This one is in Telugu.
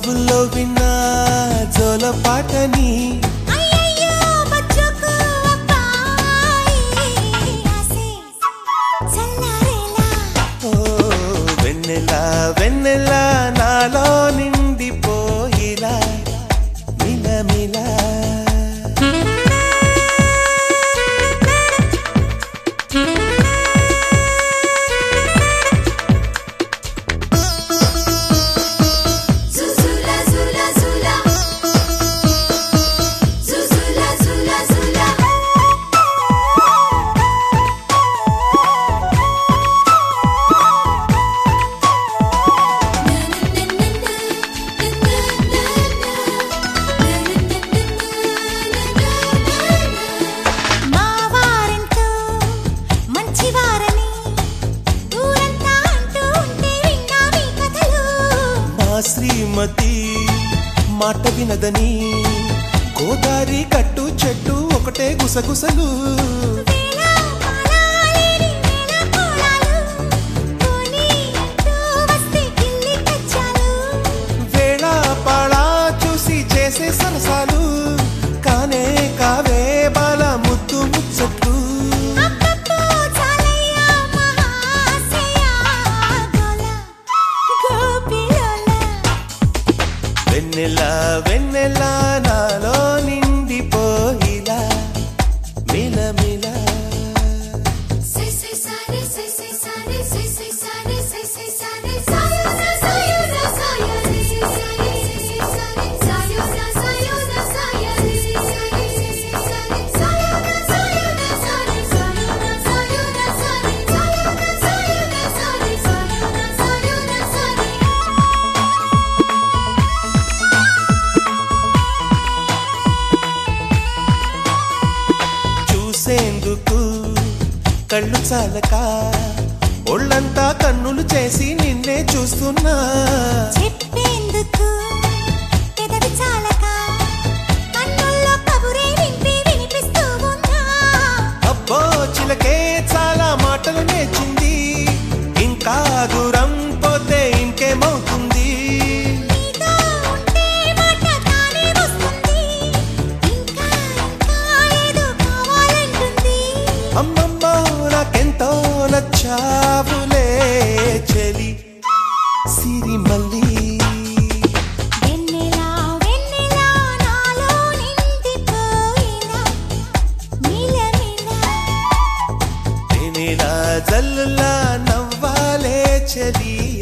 చెవుల్లో విన్నా జోల పాటని అయ్యయ్యో బచ్చుకు అబ్బాయి ఆసే చల్లారేలా ఓ వెన్నెల వెన్నెల నాలో నిండిపోయిలా మిలమిలా Zuzula zula zula Zuzula zula zula మా వారంటూ మంచివారని ఊరంతా అంటూ ఉంటే విన్నా మీ కథలు మా శ్రీమతి మాట వినదని గోదారి కట్టు చెట్టు ఒకటే గుసగుసలు వేళ మాలాలేని వేళ కోలాలు పోనీ అంటూ వస్తే గిల్లి కచ్చాలు వేళ పాళా చూసి చేసే సరసాలు కానే కావే బాల ముద్దు ముచ్చట్లు అప్పప్పో చాలయ్యా మహాశయ గోల గోపిలోల వెన్నెల వెన్నెల నాలో నిండిపోయిలా మిలమిల Say say sare say say sare say say sare say say sare sayona sayona saya say say sare say say sare sayona sayona saya say say sare say say sare sayona sayona sare sayona sayona sare sayona sayona sare sayona sayona sare చూసేందుకు కళ్ళు చాలక ఒళ్ళంతా కన్నులు చేసి నిన్నే చూస్తున్నా చెప్పేందుకు పెదవి చాలక కన్నుల్లో కబురే వింపి వినిపిస్తూ ఉన్నా అబ్బో చిలకే చాలా మాటలు నేర్చింది ఇంకా దూరం పోతే ఇంకేమవుతుంది నీతో ఉంటే మాట తానే వస్తుంది ఇంకా ఇంకా ఏదో కావాలంటుంది అమ్మమ్మో నాకెంతో నచ్చావులే చెలి సిరిమల్లి వెన్నెలా వెన్నెలా నాలో నిండిపోయినా మిలమిలా నేనేలా జల్లులా నవ్వాలే చెలి